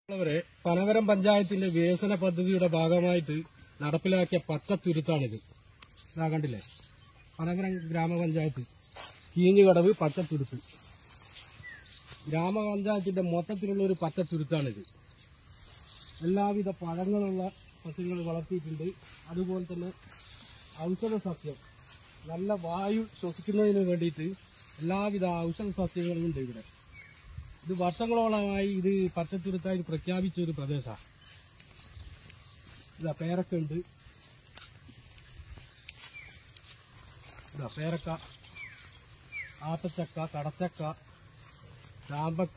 ഉള്ളവരെ പനവരം പഞ്ചായത്തിന്റെ വികസന പദ്ധതിയുടെ ഭാഗമായിട്ട് നടപ്പിലാക്കിയ പച്ചത്തുരുത്താണിത് ഇതാ കണ്ടില്ലേ പനവരം ഗ്രാമപഞ്ചായത്ത് കീഞ്ഞുകടവ് പച്ചത്തുരുത്ത് ഗ്രാമപഞ്ചായത്തിന്റെ മൊത്തത്തിലുള്ള ഒരു പച്ചത്തുരുത്താണിത് എല്ലാവിധ പഴങ്ങളുള്ള സസ്യങ്ങൾ വളർത്തിയിട്ടുണ്ട് അതുപോലെ തന്നെ ഔഷധ സസ്യം നല്ല വായു ശ്വസിക്കുന്നതിന് വേണ്ടിയിട്ട് എല്ലാവിധ ഔഷധ സസ്യങ്ങളും ഉണ്ട് ഇവിടെ ഇത് വർഷങ്ങളോളമായി ഇത് പച്ചത്തുരുത്തായി പ്രഖ്യാപിച്ച ഒരു പ്രദേശമാണ് ഇതാ പേരക്ക ഉണ്ട് ഇതാ പേരക്ക ആത്തച്ചക്ക കടച്ചക്ക ചാമ്പക്ക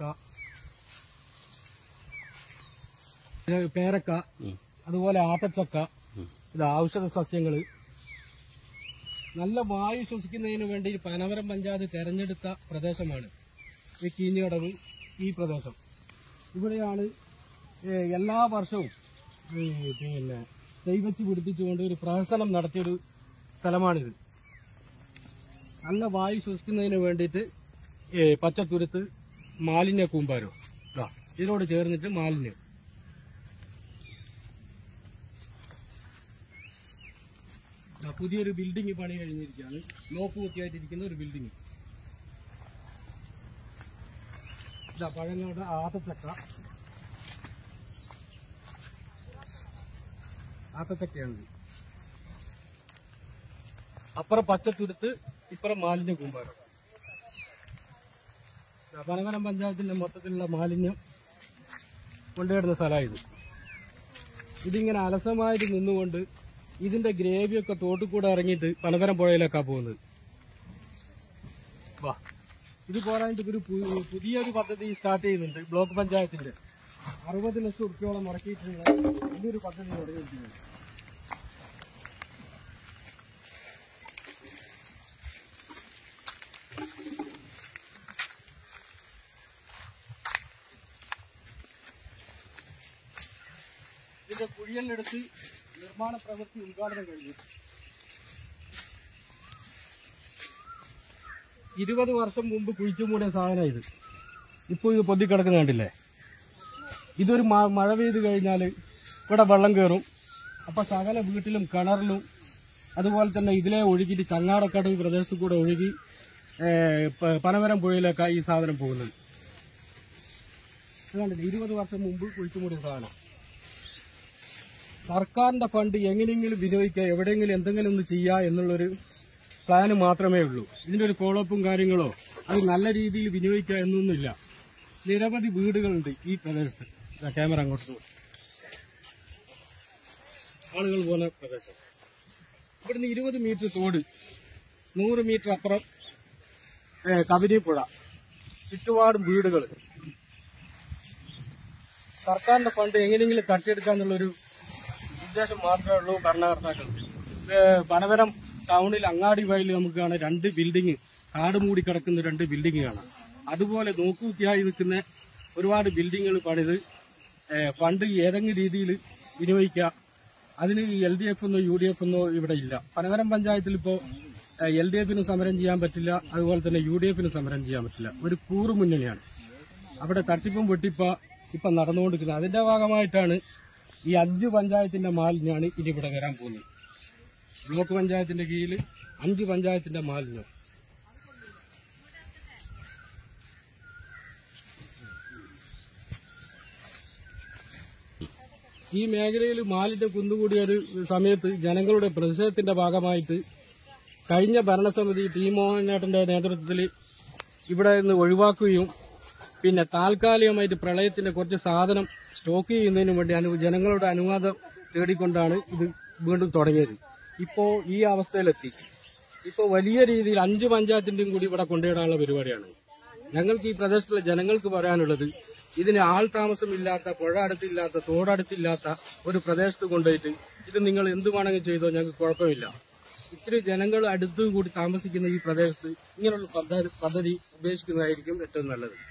ഇത് പേരക്ക അതുപോലെ ആത്തച്ചക്ക ഇത് ഔഷധ സസ്യങ്ങള് നല്ല വായു ശ്വസിക്കുന്നതിന് വേണ്ടി പനവരം പഞ്ചായത്ത് തെരഞ്ഞെടുത്ത പ്രദേശമാണ് ഈ കീഞ്ഞുകടവ് ഈ പ്രദേശം ഇവിടെയാണ് ഏ, എല്ലാ വർഷവും ഈ പിന്നെ ദൈവച്ച് പിടിപ്പിച്ചുകൊണ്ട് ഒരു പ്രഹസനം നടത്തിയൊരു സ്ഥലമാണിത് നല്ല വായു ശ്വസിക്കുന്നതിന് വേണ്ടിയിട്ട് ഏ, പച്ചത്തുരുത്ത് മാലിന്യ കൂമ്പാരം ദാ, ഇതിനോട് ചേർന്നിട്ട് മാലിന്യം ദാ, പുതിയൊരു ബിൽഡിംഗ് പണി കഴിഞ്ഞിരിക്കുകയാണ് ലോക്ക് കുത്തിയായിട്ടിരിക്കുന്ന ഒരു ബിൽഡിംഗ് ഇതാ പഴങ്ങളുടെ ആത്തച്ചക്ക ആത്തച്ചക്കയാണ് അപ്പുറം പച്ചത്തുരുത്ത് ഇപ്പുറം മാലിന്യ കൂമ്പാരം ഇതാ പനമരം പഞ്ചായത്തിന്റെ മൊത്തത്തിലുള്ള മാലിന്യം കൊണ്ടുവരുന്ന സ്ഥലമായത് ഇതിങ്ങനെ അലസമായിട്ട് നിന്നുകൊണ്ട് ഇതിന്റെ ഗ്രേവിയൊക്കെ തോട്ടിൽ കൂടെ ഇറങ്ങിയിട്ട് പനമരം പുഴയിലേക്കാ പോകുന്നത് വാ ഇത് പോരാഞ്ഞിട്ട് ഒരു പു- പുതിയൊരു പദ്ധതി സ്റ്റാർട്ട് ചെയ്യുന്നുണ്ട് ബ്ലോക്ക് പഞ്ചായത്തിന്റെ അറുപത് ലക്ഷം റുപ്യോളം മുടക്കിയിട്ടുള്ള വലിയൊരു പദ്ധതി തുടങ്ങിയിരിക്കുന്നത് ഇതിന്റെ കുഴിയലെടുത്ത് നിർമ്മാണ പ്രവൃത്തി ഉദ്ഘാടനം കഴിഞ്ഞു ഇരുപത് വർഷം മുമ്പ് കുഴിച്ചു മൂടിയ സാധനം ഇത് ഇപ്പോൾ ഇത് പൊതിക്കിടക്കുന്ന കണ്ടില്ലേ ഇതൊരു മ- മഴ പെയ്ത് കഴിഞ്ഞാൽ ഇവിടെ വെള്ളം കയറും അപ്പൊ സകല വീട്ടിലും കിണറിലും അതുപോലെ തന്നെ ഇതിലെ ഒഴുകിയിട്ട് ചങ്ങാടക്കടവ് പ്രദേശത്ത് കൂടെ ഒഴുകി ഏ, പ- പനമരം പുഴയിലേക്കാണ് ഈ സാധനം പോകുന്നത് ഇത് കണ്ടില്ലേ ഇരുപത് വർഷം മുമ്പ് കുഴിച്ചു മൂടിയ സാധനം സർക്കാരിന്റെ ഫണ്ട് എങ്ങനെയെങ്കിലും വിനിയോഗിക്കുക എവിടെയെങ്കിലും എന്തെങ്കിലും ഒന്ന് ചെയ്യുക എന്നുള്ളൊരു പ്ലാന് മാത്രമേ ഉള്ളൂ ഇതിന്റെ ഒരു ഫോളോ അപ്പും കാര്യങ്ങളോ അത് നല്ല രീതിയിൽ വിനിയോഗിക്കുക എന്നൊന്നുമില്ല നിരവധി വീടുകളുണ്ട് ഈ പ്രദേശത്ത് ദാ ക്യാമറ അങ്ങോട്ട് പോകും ആളുകൾ പോകുന്ന പ്രദേശം ഇവിടുന്ന് ഇരുപത് മീറ്റർ തോട് നൂറ് മീറ്റർ അപ്പുറം ഏ, കബനി പുഴ ചുറ്റുപാടും വീടുകൾ സർക്കാരിന്റെ ഫണ്ട് എങ്ങനെയെങ്കിലും തട്ടിയെടുക്കാന്നുള്ളൊരു ഉദ്ദേശം മാത്രമേ ഉള്ളൂ ഭരണകർത്താക്കൾക്ക് ഏ, പനവരം ടൗണിൽ അങ്ങാടി വയലിൽ നമുക്ക് കാണാം രണ്ട് ബിൽഡിങ് കാട് മൂടി കിടക്കുന്ന രണ്ട് ബിൽഡിങ് കാണാം അതുപോലെ നോക്കുകുത്തിയായി നിൽക്കുന്ന ഒരുപാട് ബിൽഡിങ്ങുകൾ പണിത് ഏ, ഫണ്ട് ഏതെങ്കിലും രീതിയിൽ വിനിയോഗിക്കുക അതിന് എൽ ഡി എഫ് എന്നോ യു ഡി എഫ് എന്നോ ഇവിടെ ഇല്ല പനവരം പഞ്ചായത്തിൽ ഇപ്പോൾ എൽ ഡി എഫിന് സമരം ചെയ്യാൻ പറ്റില്ല അതുപോലെ തന്നെ യു ഡി എഫിന് സമരം ചെയ്യാൻ പറ്റില്ല ഒരു കൂറു മുന്നണിയാണ് അവിടെ തട്ടിപ്പും വെട്ടിപ്പ ഇപ്പൊ നടന്നുകൊണ്ടിരിക്കുന്നത് അതിന്റെ ഭാഗമായിട്ടാണ് ഈ അഞ്ച് പഞ്ചായത്തിന്റെ മാലിന്യമാണ് ഇനി ഇവിടെ വരാൻ പോകുന്നത് ബ്ലോക്ക് പഞ്ചായത്തിന്റെ കീഴിൽ അഞ്ച് പഞ്ചായത്തിന്റെ മാലിന്യം ഈ മേഖലയിൽ മാലിന്യം കുന്നുകൂടിയ ഒരു സമയത്ത് ജനങ്ങളുടെ പ്രതിഷേധത്തിന്റെ ഭാഗമായിട്ട് കഴിഞ്ഞ ഭരണസമിതി ടി മോഹനേട്ടന്റെ നേതൃത്വത്തിൽ ഇവിടെ നിന്ന് ഒഴിവാക്കുകയും പിന്നെ താൽക്കാലികമായിട്ട് പ്രളയത്തിന്റെ കുറച്ച് സാധനം സ്റ്റോക്ക് ചെയ്യുന്നതിന് വേണ്ടി അനു ജനങ്ങളുടെ അനുവാദം തേടിക്കൊണ്ടാണ് ഇത് വീണ്ടും തുടങ്ങിയത് ഇപ്പോ ഈ അവസ്ഥയിലെത്തി ഇപ്പോൾ വലിയ രീതിയിൽ അഞ്ച് പഞ്ചായത്തിന്റെയും കൂടി ഇവിടെ കൊണ്ടുവരാനുള്ള പരിപാടിയാണ് ഞങ്ങൾക്ക് ഈ പ്രദേശത്തുള്ള ജനങ്ങൾക്ക് പറയാനുള്ളത് ഇതിന് ആൾ താമസമില്ലാത്ത പുഴ അടുത്തില്ലാത്ത തോടടുത്തില്ലാത്ത ഒരു പ്രദേശത്ത് കൊണ്ടുപോയിട്ട് ഇത് നിങ്ങൾ എന്ത് വേണമെങ്കിൽ ചെയ്തോ ഞങ്ങൾക്ക് കുഴപ്പമില്ല ഇത്തിരി ജനങ്ങൾ അടുത്തു കൂടി താമസിക്കുന്ന ഈ പ്രദേശത്ത് ഇങ്ങനെയുള്ള പദ്ധതി പദ്ധതി ഉപേക്ഷിക്കുന്നതായിരിക്കും ഏറ്റവും നല്ലത്